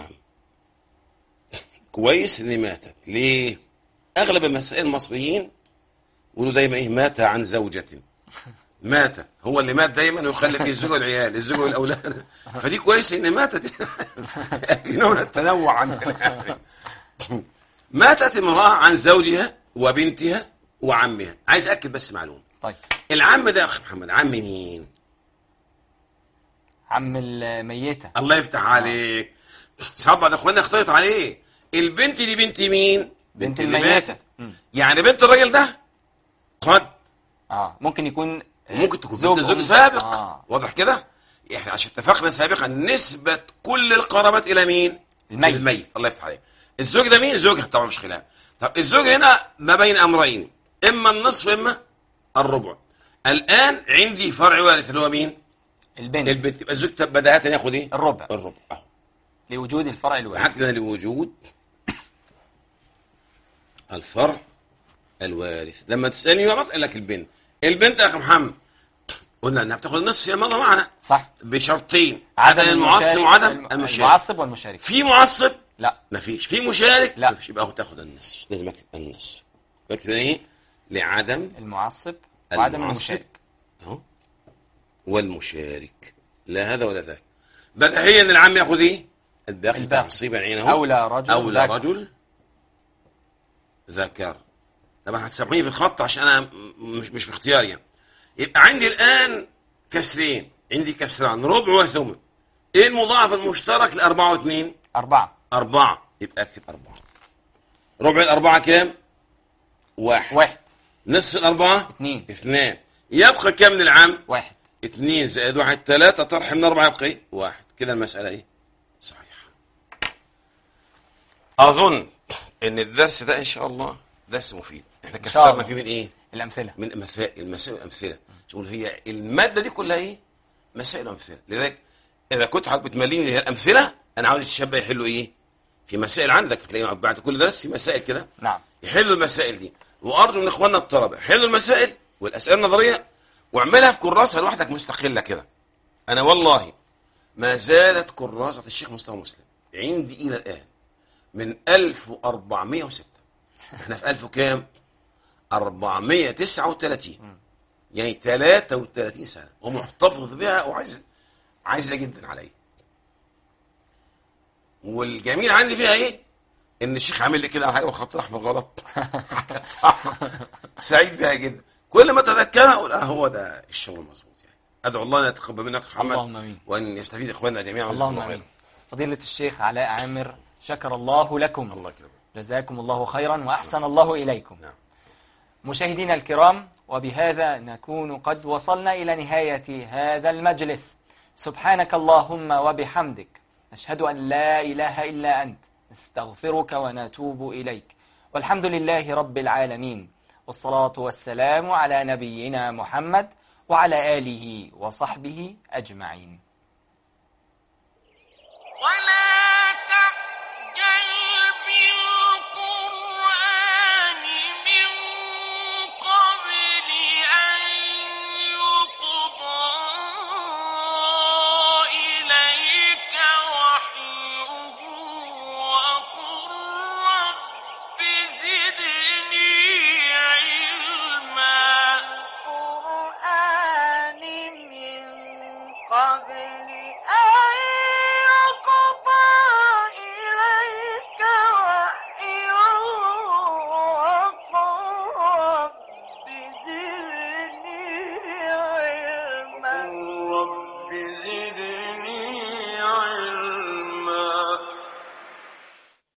كويس ان ماتت ليه اغلب المسائل المصريين يقولوا دايما ايه مات عن زوجة مات هو اللي مات دايما ويخلف الزوج والعيال الزوج والاولاد فدي كويس ان ماتت نوع من التنوع عندنا يعني. ماتت امراه عن زوجها وبنتها وعمها عايز اكد بس معلومه طيب العم ده يا اخ محمد عم مين عم الميتة الله يفتح عليك ساعات بعض اخواننا اختلط عليه البنت دي بنت مين بنت اللي الميتة. ماتت مم. يعني بنت الراجل ده قد اه ممكن يكون آه، ممكن تكون زوج بنت زوج أم. سابق آه. واضح كده احنا عشان اتفقنا سابقا نسبة كل القرابات الى مين الميت. الميت الله يفتح عليك الزوج ده مين زوجها طبعا مش خلاف طب الزوج هنا ما بين امرين اما النصف اما الربع الان عندي فرع وارث اللي هو مين البنت البنت يبقى الزوج بداهة ياخد ايه الربع الربع اهو لوجود الفرع الوارث حكنا لوجود الفرع الوارث لما تسالني ورث قال لك البنت البنت يا اخي محمد قلنا انها بتاخد النصف يا مضى معنا صح بشرطين عدم المعصب المشارك- وعدم الم- المشارك المعصب والمشارك في معصب لا ما فيش في مشارك لا. ما فيش يبقى هو تاخد النصف لازم اكتب النصف بكتب ايه لعدم المعصب وعدم المعصب. المشارك اهو والمشارك لا هذا ولا ذاك بديهيا ان العم ياخذ ايه الباقي الباقي. تعصيبا عينه أولى رجل اولى ذكر. رجل ذكر طبعا هتسامحوني في الخط عشان انا م- مش مش باختياري يعني يبقى عندي الان كسرين عندي كسران ربع وثمن ايه المضاعف المشترك لأربعة واثنين أربعة أربعة يبقى اكتب أربعة ربع الأربعة كام واحد واحد نصف الأربعة اثنين اثنان يبقى كام من العام واحد اثنين زائد واحد ثلاثة طرح من أربعة يبقى إيه؟ واحد كده المسألة إيه؟ صحيحة أظن إن الدرس ده إن شاء الله درس مفيد إحنا إن شاء كسرنا الله. فيه من إيه؟ الأمثلة من مسائل المسائل والأمثلة تقول هي المادة دي كلها إيه؟ مسائل وأمثلة لذلك إذا كنت حضرتك بتمليني اللي هي الأمثلة أنا عاوز الشباب يحلوا إيه؟ في مسائل عندك تلاقي بعد كل درس في مسائل كده نعم يحلوا المسائل دي وارجو من اخواننا الطلبه يحلوا المسائل والاسئله النظريه واعملها في كراسه لوحدك مستقله كده انا والله ما زالت كراسه الشيخ مصطفى مسلم عندي الى الان من 1406 احنا في 1000 وكام 439 يعني 33 سنه ومحتفظ بها وعايز عايزها جدا عليا والجميل عندي فيها ايه ان الشيخ عامل لي كده على حاجه وخط احمر غلط صح سعيد بها جدا كل ما اتذكرها اقول اه هو ده الشغل المظبوط يعني ادعو الله ان يتقبل منك يا محمد اللهم آمين. وان يستفيد اخواننا جميعا اللهم وجزاكم الله آمين فضيلة الشيخ علاء عامر شكر الله لكم خيرا. الله يكرمك جزاكم الله خيرا وأحسن الله إليكم نعم مشاهدينا الكرام وبهذا نكون قد وصلنا إلى نهاية هذا المجلس سبحانك اللهم وبحمدك نشهد أن لا إله إلا أنت نستغفرك ونتوب إليك والحمد لله رب العالمين والصلاة والسلام على نبينا محمد وعلى آله وصحبه أجمعين